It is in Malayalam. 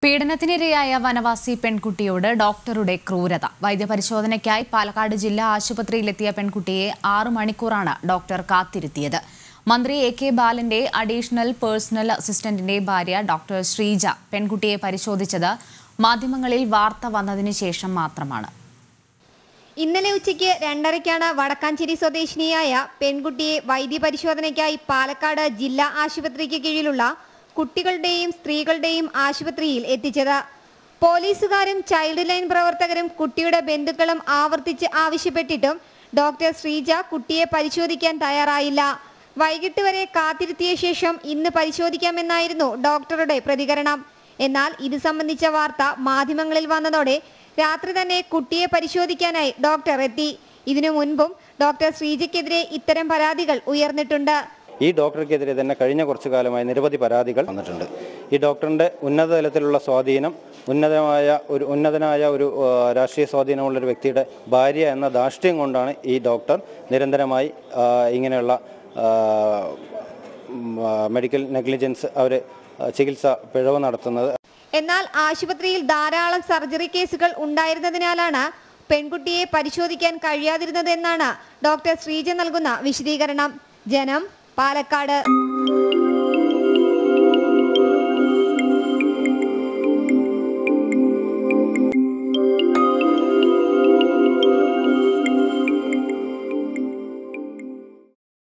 പീഡനത്തിനിരയായ വനവാസി പെൺകുട്ടിയോട് ഡോക്ടറുടെ ക്രൂരത വൈദ്യപരിശോധനയ്ക്കായി പാലക്കാട് ജില്ലാ ആശുപത്രിയിലെത്തിയ പെൺകുട്ടിയെ ആറു മണിക്കൂറാണ് ഡോക്ടർ കാത്തിരുത്തിയത് മന്ത്രി എ കെ ബാലന്റെ അഡീഷണൽ പേഴ്സണൽ അസിസ്റ്റന്റിന്റെ ഭാര്യ ഡോക്ടർ ശ്രീജ പെൺകുട്ടിയെ പരിശോധിച്ചത് മാധ്യമങ്ങളിൽ വാർത്ത വന്നതിനു ശേഷം മാത്രമാണ് ഇന്നലെ ഉച്ചയ്ക്ക് രണ്ടരയ്ക്കാണ് വടക്കാഞ്ചേരി സ്വദേശിനിയായ പെൺകുട്ടിയെ വൈദ്യപരിശോധനയ്ക്കായി പാലക്കാട് ജില്ലാ ആശുപത്രിക്ക് കീഴിലുള്ള കുട്ടികളുടെയും സ്ത്രീകളുടെയും ആശുപത്രിയിൽ എത്തിച്ചത് പോലീസുകാരും ചൈൽഡ് ലൈൻ പ്രവർത്തകരും കുട്ടിയുടെ ബന്ധുക്കളും ആവർത്തിച്ച് ആവശ്യപ്പെട്ടിട്ടും ഡോക്ടർ ശ്രീജ കുട്ടിയെ പരിശോധിക്കാൻ തയ്യാറായില്ല വൈകിട്ട് വരെ കാത്തിരുത്തിയ ശേഷം ഇന്ന് പരിശോധിക്കാമെന്നായിരുന്നു ഡോക്ടറുടെ പ്രതികരണം എന്നാൽ ഇത് സംബന്ധിച്ച വാർത്ത മാധ്യമങ്ങളിൽ വന്നതോടെ രാത്രി തന്നെ കുട്ടിയെ പരിശോധിക്കാനായി ഡോക്ടർ എത്തി ഇതിനു മുൻപും ഡോക്ടർ ശ്രീജയ്ക്കെതിരെ ഇത്തരം പരാതികൾ ഉയർന്നിട്ടുണ്ട് ഈ ഡോക്ടർക്കെതിരെ തന്നെ കഴിഞ്ഞ കുറച്ചു കാലമായി നിരവധി പരാതികൾ വന്നിട്ടുണ്ട് ഈ ഡോക്ടറിൻ്റെ ഉന്നത തലത്തിലുള്ള സ്വാധീനം ഉന്നതമായ ഒരു ഉന്നതനായ ഒരു ആ, രാഷ്ട്രീയ സ്വാധീനമുള്ള ഒരു വ്യക്തിയുടെ ഭാര്യ എന്ന ധാർഷ്ട്യം കൊണ്ടാണ് ഈ ഡോക്ടർ നിരന്തരമായി ആ, ഇങ്ങനെയുള്ള ആ, ഉം, ആ, മെഡിക്കൽ നെഗ്ലിജൻസ് അവർ ചികിത്സ പിഴവ് നടത്തുന്നത് എന്നാൽ ആശുപത്രിയിൽ ധാരാളം സർജറി കേസുകൾ ഉണ്ടായിരുന്നതിനാലാണ് പെൺകുട്ടിയെ പരിശോധിക്കാൻ കഴിയാതിരുന്നത് എന്നാണ് ഡോക്ടർ ശ്രീജ നൽകുന്ന വിശദീകരണം ജനം പാലക്കാട്